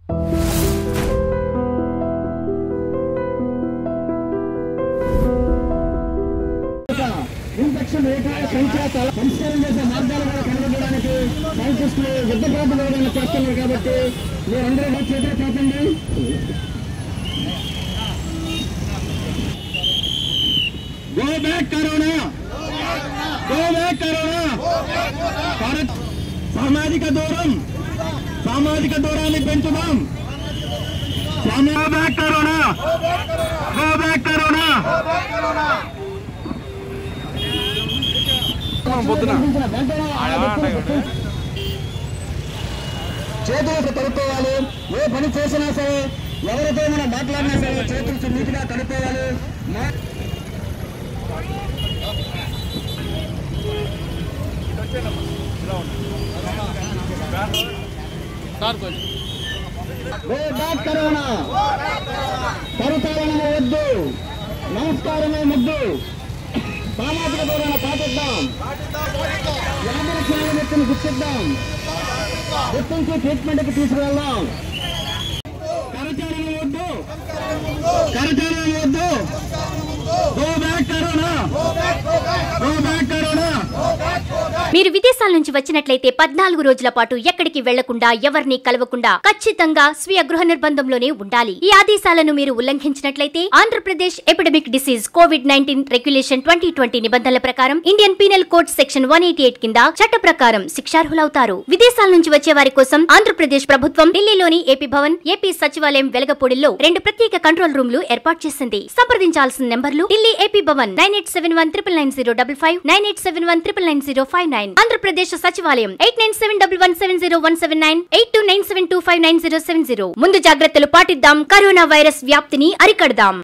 infection రేఖల సంఖ్య చాలా పరిష్కారం చేసే మార్గాలు కూడా కనుగొనడానికి సైంటిస్టులు యుద్ధ ప్రాతిపదికన చేస్తున్నారు కాబట్టి మీరందరూ మీ చేతులు కాపండి go back corona go back corona Bharat సామాజిక దూరం సామాజిక దూరాన్ని పెంచుదాం go back corona go back corona చేతులకు కలుపుకోవాలి ఏ పని చేసినా సరే ఎవరితో మనం మాట్లాడినా సరే చేతులు నీటిగా కలుపుకోవాలి మా- గో బ్యాక్ కరోనా పరిపాలన వద్దు నమస్కారమే ముద్దు సామాజిక దూరాన్ని పాటిద్దాం వ్యాధి లక్షణాల వ్యక్తిని గుర్తిద్దాం గుర్తించి ట్రీట్మెంట్ కి తీసుకువెళ్దాం కరచారం వద్దు కరచారం వద్దు go back corona go back corona మీరు విదేశాల నుంచి వచ్చినట్లయితే పద్నాలుగు రోజుల పాటు ఎక్కడికి వెళ్లకుండా ఎవరిని కలవకుండా ఖచ్చితంగా స్వీయ గృహ నిర్బంధంలోనే ఉండాలి ఈ ఆదేశాలను మీరు ఉల్లంఘించినట్లయితే Andhra Pradesh epidemic disease COVID nineteen regulation twenty twenty నిబంధనల ప్రకారం Indian penal code section one eighty eight కింద చట్ట ప్రకారం శిక్షార్హులవుతారు విదేశాల నుంచి వచ్చే వారి కోసం ఆంధ్రప్రదేశ్ ప్రభుత్వం ఢిల్లీలోని ఏపీ భవన్ ఏపీ సచివాలయం వెలగపూడిలో రెండు ప్రత్యేక కంట్రోల్ రూమ్లు ఏర్పాటు చేసింది సంప్రదించాల్సిన నెంబర్లు Delhi AP Bhavan nine eight seven one triple nine zero double five nine eight seven one triple nine zero five nine Andhra Pradesh సచివాలయం eight nine seven double one seven zero one seven nine eight two nine seven two five nine zero seven zero ముందు జాగ్రత్తలు పాటిద్దాం corona virus వ్యాప్తిని అరికడదాం